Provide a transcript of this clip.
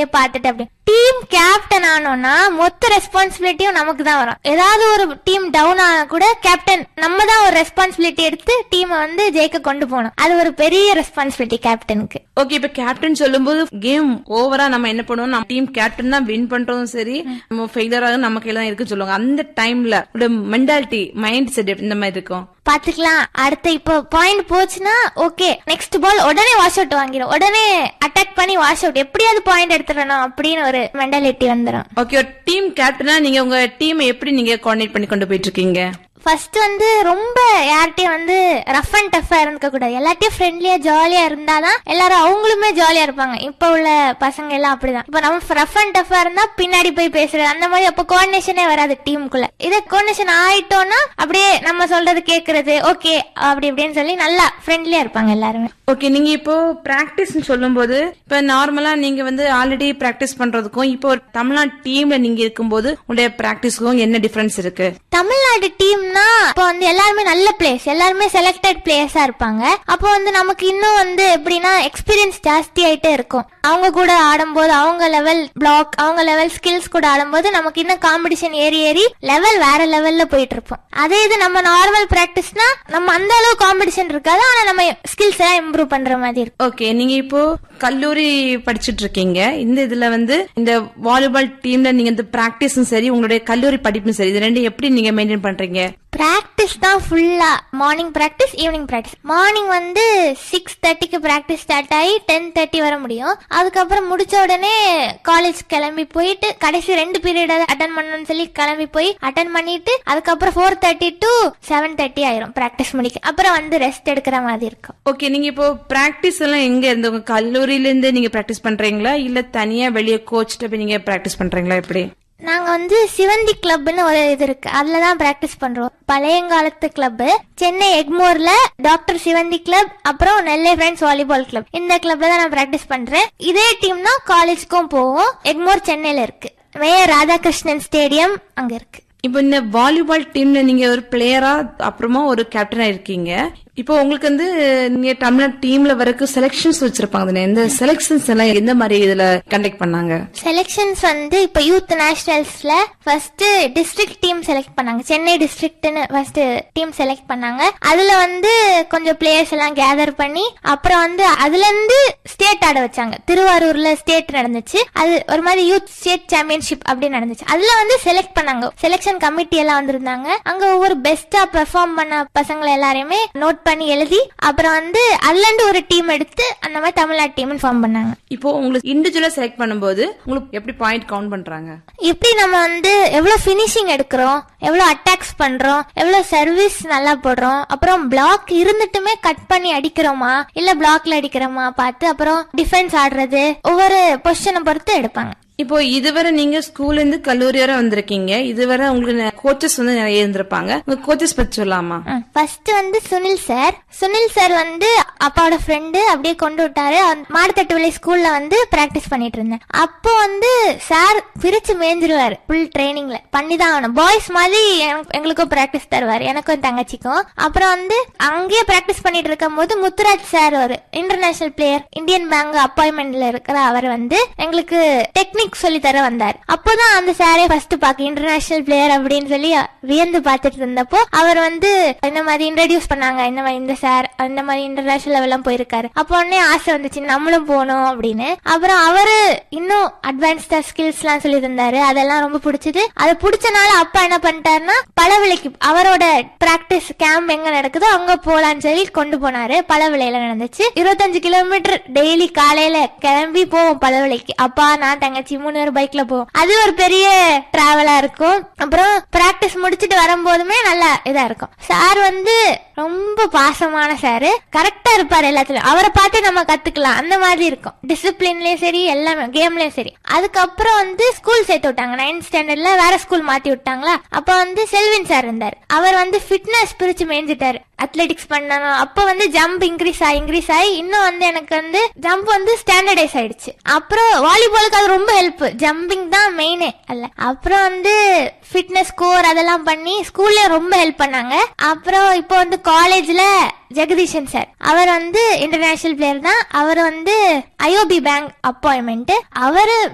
அப்படியே பார்த்துட்டு அப்படியே டீம் கேப்டன் ஆனோம்னா மொத்த ரெஸ்பான்சிபிலிட்டியும் நமக்கு தான் வரும் ஏதாவது ஒரு டீம் டவுன் ஆனா கூட கேப்டன் நம்ம தான் ஒரு ரெஸ்பான்சிபிலிட்டி எடுத்து டீமை வந்து ஜெயிக்க கொண்டு போகணும் அது ஒரு பெரிய ரெஸ்பான்சிபிலிட்டி கேப்டனுக்கு ஓகே இப்ப கேப்டன் சொல்லும்போது கேம் ஓவரா நம்ம என்ன பண்ணுவோம் நம்ம டீம் கேப்டன் தான் வின் பண்றதும் சரி நம்ம ஃபெயிலியர் ஆகும் நம்ம கையில தான் இருக்குன்னு சொல்லுவாங்க அந்த டைம்ல மென்டாலிட்டி மைண்ட் செட் இந்த மாதிரி இருக்கும் பாத்துக்கலாம் அடுத்து இப்போ பாயிண்ட் போச்சுன்னா ஓகே நெக்ஸ்ட் பால் உடனே வாஷ் அவுட் வாங்கிடும் உடனே அட்டாக் பண்ணி வாஷ் அவுட் எப்படியாவது பாயிண்ட் எடுத்துடணும் அப்படின்னு ஒரு மென்டாலிட்டி வந்துடும் ஓகே ஒரு டீம் கேப்டனா நீங்க உங்க டீமை எப்படி நீங்க கோஆர்டினேட் பண்ணி கொண்டு போயிட்டு இருக்கீங்க ஃபர்ஸ்ட் வந்து ரொம்ப யார்கிட்டயும் வந்து ரஃப் அண்ட் டஃபா இருந்துக்க கூடாது எல்லாத்தையும் ஃப்ரெண்ட்லியா ஜாலியா இருந்தாதான் எல்லாரும் அவங்களுமே ஜாலியா இருப்பாங்க இப்ப உள்ள பசங்க எல்லாம் அப்படிதான் இப்ப நம்ம ரஃப் அண்ட் டஃபா இருந்தா பின்னாடி போய் பேசுறது அந்த மாதிரி அப்ப கோஆர்டினேஷனே வராது டீமுக்குள்ள இதே கோஆர்டினேஷன் ஆயிட்டோம்னா அப்படியே நம்ம சொல்றது கேக்குறது ஓகே அப்படி இப்படின்னு சொல்லி நல்லா ஃப்ரெண்ட்லியா இருப்பாங்க எல்லாருமே ஓகே நீங்க இப்போ பிராக்டிஸ் சொல்லும்போது இப்ப நார்மலா நீங்க வந்து ஆல்ரெடி பிராக்டிஸ் பண்றதுக்கும் இப்போ ஒரு தமிழ்நாடு டீம்ல நீங்க இருக்கும்போது உங்களுடைய பிராக்டிஸ்க்கும் என்ன டிஃபரன்ஸ் இருக்கு தமிழ்நாடு டீம்னா இப்போ வந்து எல்லாருமே நல்ல பிளேயர்ஸ் எல்லாருமே செலக்டட் பிளேயர்ஸா இருப்பாங்க அப்போ வந்து நமக்கு இன்னும் வந்து எப்படின்னா எக்ஸ்பீரியன்ஸ் ஜாஸ்தி ஆயிட்டே இருக்கும் அவங்க கூட ஆடும்போது அவங்க லெவல் பிளாக் அவங்க லெவல் ஸ்கில்ஸ் கூட ஆடும்போது நமக்கு இன்னும் காம்படிஷன் ஏறி ஏறி லெவல் வேற லெவல்ல போயிட்டு இருப்போம் அதே இது நம்ம நார்மல் பிராக்டிஸ்னா நம்ம அந்த அளவு காம்படிஷன் இருக்காது ஆனா நம்ம ஸ்கில்ஸ் எல்லாம் இம்ப்ரூவ் பண்ற மாதிரி இருக்கும் ஓகே நீங்க இப்போ கல்லூரி படிச்சிட்டு இருக்கீங்க இந்த இதுல வந்து இந்த வாலிபால் டீம்ல நீங்க இந்த பிராக்டிஸும் சரி உங்களுடைய கல்லூரி படிப்பும் சரி இது ரெண்டும் எப்படி நீங்க மெயின்டைன் பண்றீங்க பிராக்டிஸ் தான் ஃபுல்லா morning practice evening practice morning வந்து சிக்ஸ் தேர்ட்டிக்கு பிராக்டிஸ் ஸ்டார்ட் ஆகி டென் தேர்ட்டி வர முடியும் அதுக்கப்புறம் முடிச்ச உடனே காலேஜ் கிளம்பி போயிட்டு கடைசி ரெண்டு பீரியட் அட்டன் பண்ணணும்னு சொல்லி கிளம்பி போய் அட்டன் பண்ணிட்டு அதுக்கப்புறம் four thirty to seven thirty ஆயிரும் பிராக்டிஸ் முடிக்க அப்புறம் வந்து ரெஸ்ட் எடுக்கிற மாதிரி இருக்கும் ஓகே நீங்க இப்போ பிராக்டிஸ் எல்லாம் எங்க இருந்து உங்க கல்லூரியில இருந்து நீங்க பிராக்டிஸ் பண்றீங்களா இல்ல தனியா வெளியே கோச்சிட்ட போய் நீங்க பிராக்டிஸ் பண்றீங்களா எப்படி நாங்க வந்து சிவந்தி கிளப்னு ஒரு இது இருக்கு அதுல தான் பிராக்டிஸ் பண்றோம் பழையங்காலத்து கிளப் சென்னை எக்மோர்ல டாக்டர் சிவந்தி கிளப் அப்புறம் நெல்லை ஃப்ரெண்ட்ஸ் வாலிபால் கிளப் இந்த கிளப்ல தான் நான் பிராக்டிஸ் பண்றேன் இதே டீம் தான் காலேஜ்க்கும் போவோம் எக்மோர் சென்னையில இருக்கு வே ராதாகிருஷ்ணன் ஸ்டேடியம் அங்க இருக்கு இப்போ இந்த வாலிபால் டீம்ல நீங்க ஒரு பிளேயரா அப்புறமா ஒரு கேப்டனா இருக்கீங்க இப்போ உங்களுக்கு வந்து நீங்க தமிழ்நாடு டீம்ல வரைக்கும் செலெக்ஷன்ஸ் வச்சிருப்பாங்க தானே. இந்த செலெக்ஷன்ஸ் எல்லாம் எந்த மாதிரி இதுல கண்டக்ட் பண்ணாங்க செலெக்ஷன்ஸ் வந்து இப்ப யூத் நேஷனல்ஸ்ல ஃபர்ஸ்ட் டிஸ்ட்ரிக்ட் டீம் செலக்ட் பண்ணாங்க சென்னை டிஸ்ட்ரிக்ட்னு ஃபர்ஸ்ட் டீம் செலக்ட் பண்ணாங்க அதுல வந்து கொஞ்சம் பிளேயர்ஸ் எல்லாம் கேதர் பண்ணி அப்புறம் வந்து அதுல இருந்து ஸ்டேட் ஆட வச்சாங்க திருவாரூர்ல ஸ்டேட் நடந்துச்சு அது ஒரு மாதிரி யூத் ஸ்டேட் சாம்பியன்ஷிப் அப்படி நடந்துச்சு அதுல வந்து செலக்ட் பண்ணாங்க செலெக்ஷன் கமிட்டி எல்லாம் வந்திருந்தாங்க அங்க ஒவ்வொரு பெஸ்டா பெர்ஃபார்ம் பண்ண பசங்களை எல்லாரையுமே நோட் பண்ணி எழுதி அப்புறம் வந்து அதுல இருந்து ஒரு டீம் எடுத்து அந்த மாதிரி தமிழ்நாடு டீம் ஃபார்ம் பண்ணாங்க இப்போ உங்களுக்கு இண்டிவிஜுவலா செலக்ட் பண்ணும்போது உங்களுக்கு எப்படி பாயிண்ட் கவுண்ட் பண்றாங்க எப்படி நம்ம வந்து எவ்வளவு ஃபினிஷிங் எடுக்கிறோம் எவ்வளவு அட்டாக்ஸ் பண்றோம் எவ்வளவு சர்வீஸ் நல்லா போடுறோம் அப்புறம் பிளாக் இருந்துட்டுமே கட் பண்ணி அடிக்கிறோமா இல்ல பிளாக்ல அடிக்கிறோமா பார்த்து அப்புறம் டிஃபென்ஸ் ஆடுறது ஒவ்வொரு பொசிஷனை பொறுத்து எடுப்பாங்க இப்போ இதுவரை நீங்க ஸ்கூல்ல இருந்து கல்லூரி வரை வந்திருக்கீங்க இதுவரை உங்களுக்கு கோச்சஸ் வந்து நிறைய இருந்திருப்பாங்க உங்க கோச்சஸ் பத்தி சொல்லாமா ஃபர்ஸ்ட் வந்து சுனில் சார் சுனில் சார் வந்து அப்பாவோட ஃப்ரெண்டு அப்படியே கொண்டு விட்டாரு அந்த மாடத்தட்டு விலை ஸ்கூல்ல வந்து பிராக்டிஸ் பண்ணிட்டு இருந்தேன் அப்போ வந்து சார் பிரிச்சு மேய்ஞ்சிருவாரு ஃபுல் ட்ரைனிங்ல பண்ணி தான் ஆகணும் பாய்ஸ் மாதிரி எனக்கு- எங்களுக்கும் பிராக்டிஸ் தருவாரு எனக்கும் தங்கச்சிக்கும் அப்புறம் வந்து அங்கேயே பிராக்டிஸ் பண்ணிட்டு இருக்கும் போது முத்துராஜ் சார் ஒரு இன்டர்நேஷனல் பிளேயர் இந்தியன் பேங்க் அப்பாயின்மெண்ட்ல இருக்கிற அவர் வந்து எங்களுக்கு டெக்னிக் சொல்லி தர வந்தார் அப்போதான் அந்த சாரே ஃபர்ஸ்ட் பாக்க இன்டர்நேஷனல் பிளேயர் அப்படின்னு சொல்லி வியந்து பார்த்துட்டு இருந்தப்போ அவர் வந்து இந்த மாதிரி இன்ட்ரடியூஸ் பண்ணாங்க இந்த மாதிரி இந்த சார் அந்த மாதிரி இன்டர்நேஷனல் லெவல்லாம் போயிருக்காரு அப்போ உடனே ஆசை வந்துச்சு நம்மளும் போகணும் அப்படின்னு அப்புறம் அவரு இன்னும் அட்வான்ஸ்டா ஸ்கில்ஸ் எல்லாம் சொல்லி தந்தாரு அதெல்லாம் ரொம்ப பிடிச்சது அது பிடிச்சனால அப்பா என்ன பண்ணிட்டாருன்னா பழவிளைக்கு அவரோட பிராக்டிஸ் கேம்ப் எங்க நடக்குதோ அங்க போலான்னு சொல்லி கொண்டு போனாரு பழவிளையில நடந்துச்சு இருபத்தஞ்சு கிலோமீட்டர் டெய்லி காலையில கிளம்பி போவோம் பழவிளைக்கு அப்பா நான் தங்கச்சி மூணு பேர் பைக்ல போவோம் அது ஒரு பெரிய டிராவலா இருக்கும் அப்புறம் பிராக்டிஸ் முடிச்சிட்டு வரும்போதுமே நல்லா இதா இருக்கும் சார் வந்து ரொம்ப பாசமான சாரு கரெக்டா இருப்பாரு எல்லாத்துலயும் அவரை பார்த்து நம்ம கத்துக்கலாம் அந்த மாதிரி இருக்கும் டிசிப்ளின்லயும் சரி எல்லாமே கேம்லயும் சரி அதுக்கப்புறம் வந்து ஸ்கூல் சேர்த்து விட்டாங்க நைன்த் ஸ்டாண்டர்ட்ல வேற ஸ்கூல் மாத்தி விட்டாங்களா அப்ப வந்து செல்வின் சார் இருந்தார் அவர் வந்து ஃபிட்னஸ் பிரிச்சு மேய்ஞ்சிட்டாரு அத்லெட்டிக்ஸ் பண்ணணும் அப்ப வந்து ஜம்ப் இன்க்ரீஸ் ஆகி இன்க்ரீஸ் ஆகி இன்னும் வந்து எனக்கு வந்து ஜம்ப் வந்து ஸ்டாண்டர்டைஸ் ஆயிடுச்சு அப்புறம் வாலிபாலுக்கு அது ரொம்ப ஹெல்ப் ஜம்பிங் தான் மெயினே அல்ல அப்புறம் வந்து ஃபிட்னஸ் ஸ்கோர் அதெல்லாம் பண்ணி ஸ்கூல்ல ரொம்ப ஹெல்ப் பண்ணாங்க அப்புறம் இப்போ வந்து காலேஜ்ல ஜெகதீஷன் சார் அவர் வந்து இன்டர்நேஷனல் பிளேயர் தான் அவர் வந்து ஐஓபி பேங்க் அப்பாயின்மெண்ட் அவரு